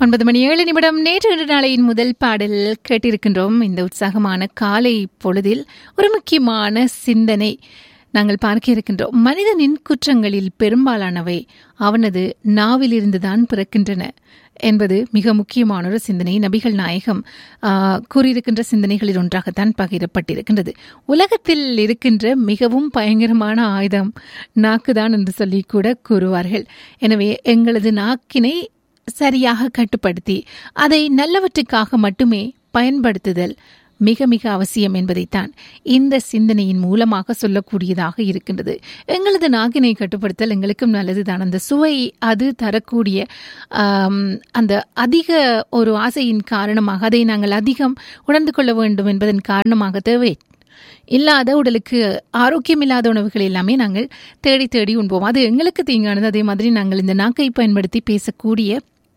ஒன்பது மணி ஏழு நிமிடம் நேற்று இன்று நாளையின் முதல் பாடல் கேட்டிருக்கின்றோம் இந்த உற்சாகமான காலை பொழுதில் ஒரு முக்கியமான சிந்தனை நாங்கள் பார்க்க இருக்கின்றோம் மனிதனின் குற்றங்களில் பெரும்பாலானவை அவனது நாவிலிருந்துதான் பிறக்கின்றன என்பது மிக முக்கியமான ஒரு சிந்தனை நபிகள் நாயகம் ஆ, கூறியிருக்கின்ற சிந்தனைகளில் ஒன்றாகத்தான் பகிரப்பட்டிருக்கின்றது உலகத்தில் இருக்கின்ற மிகவும் பயங்கரமான ஆயுதம் நாக்குதான் என்று சொல்லி கூட கூறுவார்கள் எனவே எங்களது நாக்கினை சரியாக கட்டுப்படுத்தி அதை நல்லவற்றுக்காக மட்டுமே பயன்படுத்துதல் மிக மிக அவசியம் என்பதைத்தான் இந்த சிந்தனையின் மூலமாக சொல்லக்கூடியதாக இருக்கின்றது எங்களது நாக்கினை கட்டுப்படுத்தல் எங்களுக்கும் நல்லதுதான் அந்த சுவை அது தரக்கூடிய ஆம், அந்த அதிக ஒரு ஆசையின் காரணமாக அதை நாங்கள் அதிகம் உணர்ந்து கொள்ள வேண்டும் என்பதன் காரணமாக தேவை இல்லாத உடலுக்கு ஆரோக்கியம் இல்லாத உணவுகள் எல்லாமே நாங்கள் தேடி தேடி உண்போம் அது எங்களுக்கு தீங்கானது அதே மாதிரி நாங்கள் இந்த நாக்கை பயன்படுத்தி பேசக்கூடிய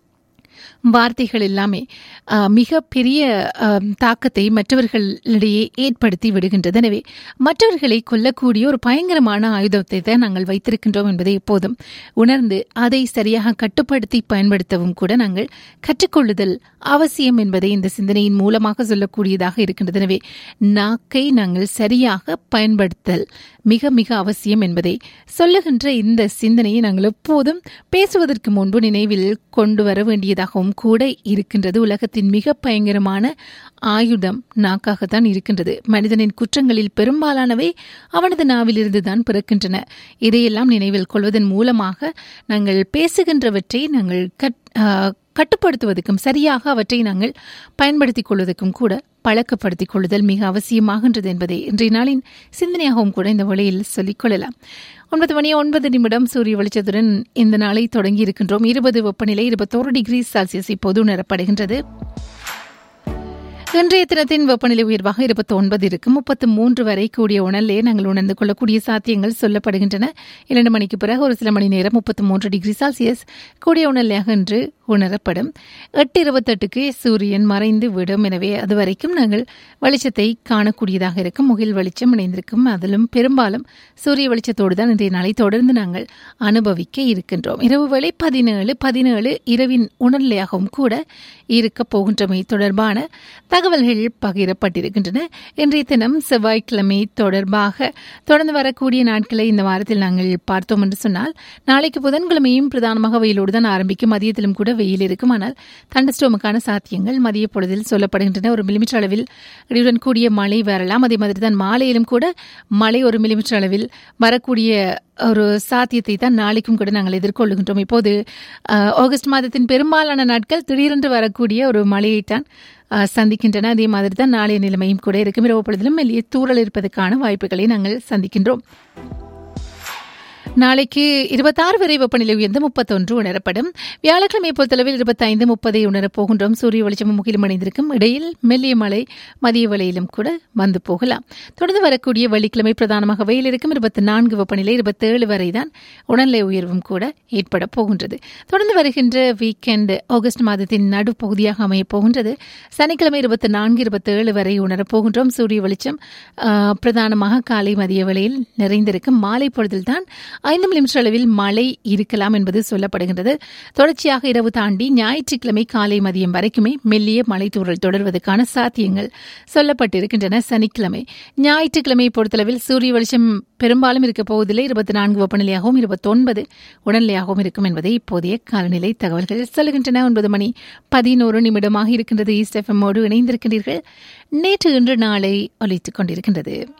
வார்த்தைகள் எல்லாமே ஆஹ், மிக பெரிய ஆம், தாக்கத்தை மற்றவர்களிடையே ஏற்படுத்தி விடுகின்றது எனவே மற்றவர்களை கொல்லக்கூடிய ஒரு பயங்கரமான ஆயுதத்தை தான் நாங்கள் வைத்திருக்கின்றோம் என்பதை எப்போதும் உணர்ந்து அதை சரியாக கட்டுப்படுத்தி பயன்படுத்தவும் கூட நாங்கள் கற்றுக்கொள்ளுதல் அவசியம் என்பதை இந்த சிந்தனையின் மூலமாக சொல்லக்கூடியதாக இருக்கின்றது எனவே நாக்கை நாங்கள் சரியாக பயன்படுத்தல் மிக மிக அவசியம் என்பதை சொல்லுகின்ற இந்த சிந்தனையை நாங்கள் எப்போதும் பேசுவதற்கு முன்பு நினைவில் கொண்டு வர வேண்டியதாகவும் கூட இருக்கின்றது உலகத்தின் மிக பயங்கரமான ஆயுதம் நாக்காகத்தான் இருக்கின்றது மனிதனின் குற்றங்களில் பெரும்பாலானவை அவனது நாவிலிருந்து தான் பிறக்கின்றன இதையெல்லாம் நினைவில் கொள்வதன் மூலமாக நாங்கள் பேசுகின்றவற்றை நாங்கள் கட் ஆஹ், கட்டுப்படுத்துவதற்கும் சரியாக அவற்றை நாங்கள் பயன்படுத்திக் கொள்வதற்கும் கூட பழக்கப்படுத்திக் கொள்ளுதல் மிக அவசியமாகின்றது என்பதை இன்றைய நாளின் சிந்தனையாகவும் கூட இந்த வழியில் சொல்லிக் கொள்ளலாம் ஒன்பது மணி ஒன்பது நிமிடம் சூரிய வெளிச்சத்துடன் இந்த நாளை தொடங்கி இருக்கின்றோம் இருபது வெப்பநிலை இருபத்தோரு டிகிரி செல்சியஸ் இப்போது உணரப்படுகின்றது இன்றைய தினத்தின் வெப்பநிலை உயர்வாக இருபத்தி ஒன்பது இருக்கும் முப்பத்து மூன்று வரை கூடிய உணர்லே நாங்கள் உணர்ந்து கொள்ளக்கூடிய சாத்தியங்கள் சொல்லப்படுகின்றன இரண்டு மணிக்கு பிறகு ஒரு சில மணி நேரம் முப்பத்து மூன்று டிகிரி செல்சியஸ் கூடிய உணர்லையாக இன்று உணரப்படும் எட்டு இருபத்தெட்டுக்கு சூரியன் மறைந்து விடும் எனவே அது வரைக்கும் நாங்கள் வெளிச்சத்தை காணக்கூடியதாக இருக்கும் முகில் வெளிச்சம் இணைந்திருக்கும் அதிலும் பெரும்பாலும் சூரிய வெளிச்சத்தோடு தான் இன்றைய நாளை தொடர்ந்து நாங்கள் அனுபவிக்க இருக்கின்றோம் இரவு வேளை பதினேழு பதினேழு இரவின் உணர்நிலையாகவும் கூட இருக்க போகின்றமை தொடர்பான தகவல்கள் பகிரப்பட்டிருக்கின்றன இன்றைய தினம் செவ்வாய்க்கிழமை தொடர்பாக தொடர்ந்து வரக்கூடிய நாட்களை இந்த வாரத்தில் நாங்கள் பார்த்தோம் என்று சொன்னால் நாளைக்கு புதன்கிழமையும் பிரதானமாக வெயிலோடு தான் ஆரம்பிக்கும் மதியத்திலும் கூட வெயில் இருக்கும் ஆனால் தண்டஸ்டோமுக்கான சாத்தியங்கள் மதிய பொழுதில் சொல்லப்படுகின்றன ஒரு மில்லிமீட்டர் அளவில் இடியுடன் கூடிய மழை வரலாம் அதே மாதிரி தான் மாலையிலும் கூட மழை ஒரு மில்லிமீட்டர் அளவில் வரக்கூடிய ஒரு சாத்தியத்தை தான் நாளைக்கும் கூட நாங்கள் எதிர்கொள்ளுகின்றோம் இப்போது அஹ், ஆகஸ்ட் மாதத்தின் பெரும்பாலான நாட்கள் திடீரென்று வரக்கூடிய ஒரு மழையைத்தான் அஹ், சந்திக்கின்றன அதே மாதிரி தான் நாளைய நிலைமையும் கூட இருக்கும் இரவு பொழுதிலும் மெல்லிய தூறல் இருப்பதற்கான வாய்ப்புகளை நாங்கள் சந்திக்கின்றோம் நாளைக்கு இருபத்தாறு வரை வெப்பநிலை உயர்ந்து முப்பத்தொன்று உணரப்படும் வியாழக்கிழமை பொறுத்தளவில் இருபத்தைந்து முப்பதை உணரப் போகின்றோம் சூரிய வெளிச்சமும் முகிலும் அணிந்திருக்கும் இடையில் மெல்லிய மழை மதிய வேளையிலும் கூட வந்து போகலாம் தொடர்ந்து வரக்கூடிய வெள்ளிக்கிழமை பிரதானமாக வெயில் இருக்கும் இருபத்தி நான்கு வெப்பநிலை இருபத்தேழு வரை தான் உணர்நிலை உயர்வும் கூட ஏற்பட போகின்றது தொடர்ந்து வருகின்ற வீக்கெண்ட் ஆகஸ்ட் மாதத்தின் நடுப்பகுதியாக அமையப் போகின்றது சனிக்கிழமை இருபத்தி நான்கு இருபத்தேழு வரை உணரப் போகின்றோம் சூரிய வெளிச்சம் ஆஹ், பிரதானமாக காலை மதிய வேளையில் நிறைந்திருக்கும் மாலை பொழுதில்தான் ஐந்து மில்லிமீட்டர் அளவில் மழை இருக்கலாம் என்பது சொல்லப்படுகின்றது தொடர்ச்சியாக இரவு தாண்டி ஞாயிற்றுக்கிழமை காலை மதியம் வரைக்குமே மெல்லிய மழை தூறல் தொடர்வதற்கான சாத்தியங்கள் சொல்லப்பட்டிருக்கின்றன சனிக்கிழமை ஞாயிற்றுக்கிழமை பொறுத்தளவில் சூரிய வெளிச்சம் பெரும்பாலும் இருக்க போவதில்லை இருபத்தி நான்கு வெப்பநிலையாகவும் இருபத்தொன்பது உடல்நிலையாகவும் இருக்கும் என்பதை இப்போதைய காலநிலை தகவல்கள் சொல்லுகின்றன ஒன்பது மணி பதினோரு நிமிடமாக இருக்கின்றது ஈஸ்ட் எஃப்எம்மோடு இணைந்திருக்கின்றீர்கள் நேற்று இன்று நாளை ஒலித்துக் கொண்டிருக்கின்றது